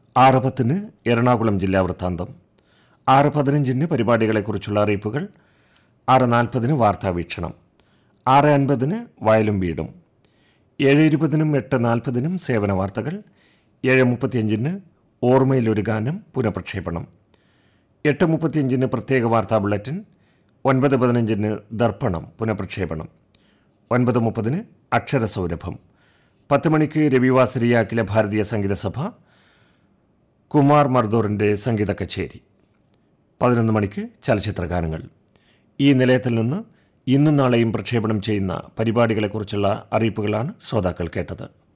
ആറ് പത്തിന് എറണാകുളം ജില്ലാ വൃത്താന്തം ആറ് പതിനഞ്ചിന് പരിപാടികളെക്കുറിച്ചുള്ള അറിയിപ്പുകൾ ആറ് നാൽപ്പതിന് വാർത്താവീക്ഷണം ആറ് അൻപതിന് വയലും വീടും ഏഴ് ഇരുപതിനും എട്ട് നാൽപ്പതിനും സേവന വാർത്തകൾ ഏഴ് മുപ്പത്തിയഞ്ചിന് ഓർമ്മയിലൊരു ഗാനം പുനഃപ്രക്ഷേപണം എട്ട് മുപ്പത്തിയഞ്ചിന് പ്രത്യേക വാർത്താ ബുള്ളറ്റിൻ ഒൻപത് പതിനഞ്ചിന് ദർപ്പണം പുനഃപ്രക്ഷേപണം ഒൻപത് മുപ്പതിന് അക്ഷരസൗരഭം പത്ത് മണിക്ക് രവിവാസരിയ അഖില ഭാരതീയ സംഗീത സഭ കുമാർ മർദോറിൻ്റെ സംഗീത കച്ചേരി പതിനൊന്ന് മണിക്ക് ചലച്ചിത്ര ഗാനങ്ങൾ ഈ നിലയത്തിൽ നിന്ന് ഇന്നും നാളെയും പ്രക്ഷേപണം ചെയ്യുന്ന പരിപാടികളെക്കുറിച്ചുള്ള അറിയിപ്പുകളാണ് ശ്രോതാക്കൾ കേട്ടത്